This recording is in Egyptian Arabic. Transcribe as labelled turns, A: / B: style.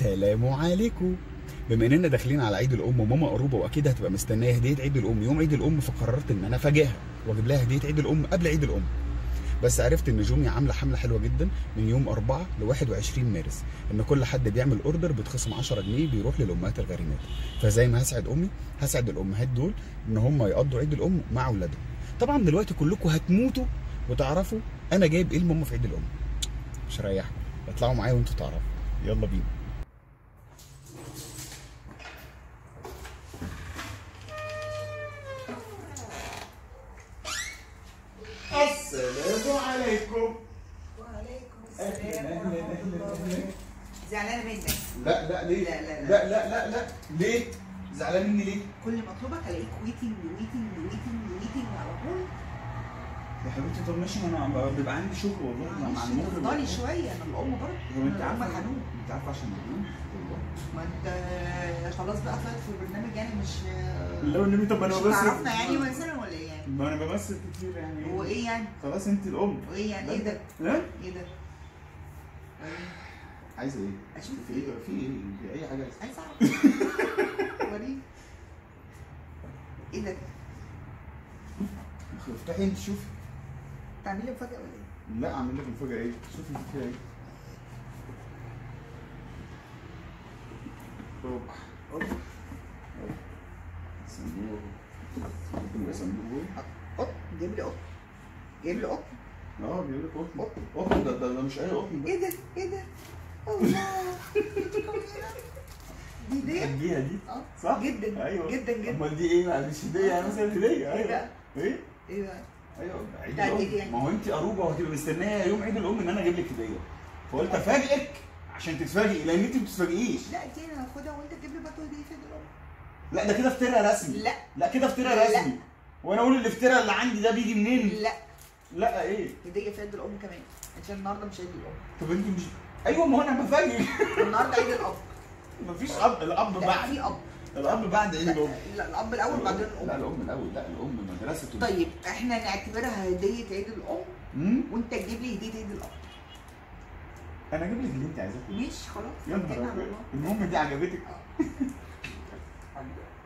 A: سلام عليكم بما اننا داخلين على عيد الام وماما قروبه واكيد هتبقى مستنيه هديه عيد الام يوم عيد الام فقررت ان انا افاجئها واجيب لها هديه عيد الام قبل عيد الام بس عرفت ان جومي عامله حمله حلوه جدا من يوم 4 ل 21 مارس ان كل حد بيعمل اوردر بتخصم 10 جنيه بيروح للامهات الغريمات فزي ما هسعد امي هسعد الامهات دول ان هم يقضوا عيد الام مع اولادهم طبعا دلوقتي كلكم هتموتوا وتعرفوا انا جايب ايه لماما في عيد الام مش هريحكم اطلعوا معايا وانتوا تعرفوا يلا بينا السلام عليكم
B: وعليكم
A: أهلاً،
B: السلام
A: أهلاً،
B: ورحمة
A: أهلاً،
B: الله
A: أهلاً.
B: وبركاته. زعلانة منك
A: لا لا ليه
B: لا، لا، لا.
A: لا لا لا, لا. ليه زعلان مني ليه
B: كل ما اطلبك الاقيك ويتنج ويتنج ويتنج ويتنج على طول
A: يا حبيبتي طب ماشي ما انا بيبقى عندي شغل والله مع
B: معلش
A: المغرب
B: افضلي شوية انا الام برضه
A: طب انت
B: انا الام
A: عارفه
B: الحنون
A: انت عارفه عشان مجنون والله
B: ما انت خلاص بقى طلعت في البرنامج يعني مش
A: لا النبي طب
B: مش تعرفنا يعني مثلا ولا ايه يعني
A: ما انا بمثل كتير يعني
B: هو ايه يعني
A: خلاص انت الام
B: وايه يعني ايه ده
A: ها
B: ايه ده
A: عايزه ايه
B: اشوف
A: في ايه في ايه في اي حاجه
B: عايز اعرف وريني ايه ده
A: افتحي انت شوفي
B: تعملي مفاجأة ولا ايه
A: لا اعمل لك مفاجاه ايه شوفي انت فيها ايه أوب.
B: أوب.
A: أوب. صندوق ممكن يبقى صندوق
B: قط جايب لي قط جايب لي قط
A: اه بيقول لك قطن قطن ده, ده, ده مش اي قطن ده
B: ايه ده ايه ده الله دي دي
A: تحبيها دي
B: اه
A: صح؟
B: جدا
A: ايوه
B: جدا جدا
A: امال دي ايه بقى مش هديه يعني مثلا هديه
B: ايه
A: ايوه
B: بقى
A: ايه
B: ايه بقى
A: ايوه عيد
B: لا،
A: الام
B: هدية يعني.
A: ما هو انت قروبه وهتبقى مستنيه يوم عيد الام ان انا اجيب لك هديه فقلت افاجئك عشان تتفاجئي لان انت ما بتتفاجئيش
B: لا دي انا هاخدها وانت تجيب لي برضه دي في الام
A: لا ده كده افتراء رسمي
B: لا
A: لا كده افتراء
B: لا.
A: رسمي وانا اقول الافتراء اللي عندي ده بيجي منين
B: لا
A: لا ايه
B: هديه في عيد الام كمان عشان النهارده مش عيد الام
A: طب انت مش ايوه ما هو انا بفاجئك
B: النهارده عيد الاب
A: مفيش اب الاب
B: لا
A: بعد
B: في اب
A: الاب بعد عيد الام
B: لا الاب الاول بعدين
A: لا
B: الام
A: الام الاول لا الام مدرسه
B: طيب احنا نعتبرها هديه عيد الام
A: امم
B: وانت تجيب لي هديه عيد الاب
A: انا اجيب لك اللي انت عايزاه
B: مش خلاص
A: يا
B: توكلنا
A: نهار
B: على
A: أبيض.
B: الله.
A: المهم دي عجبتك
B: حبيبي.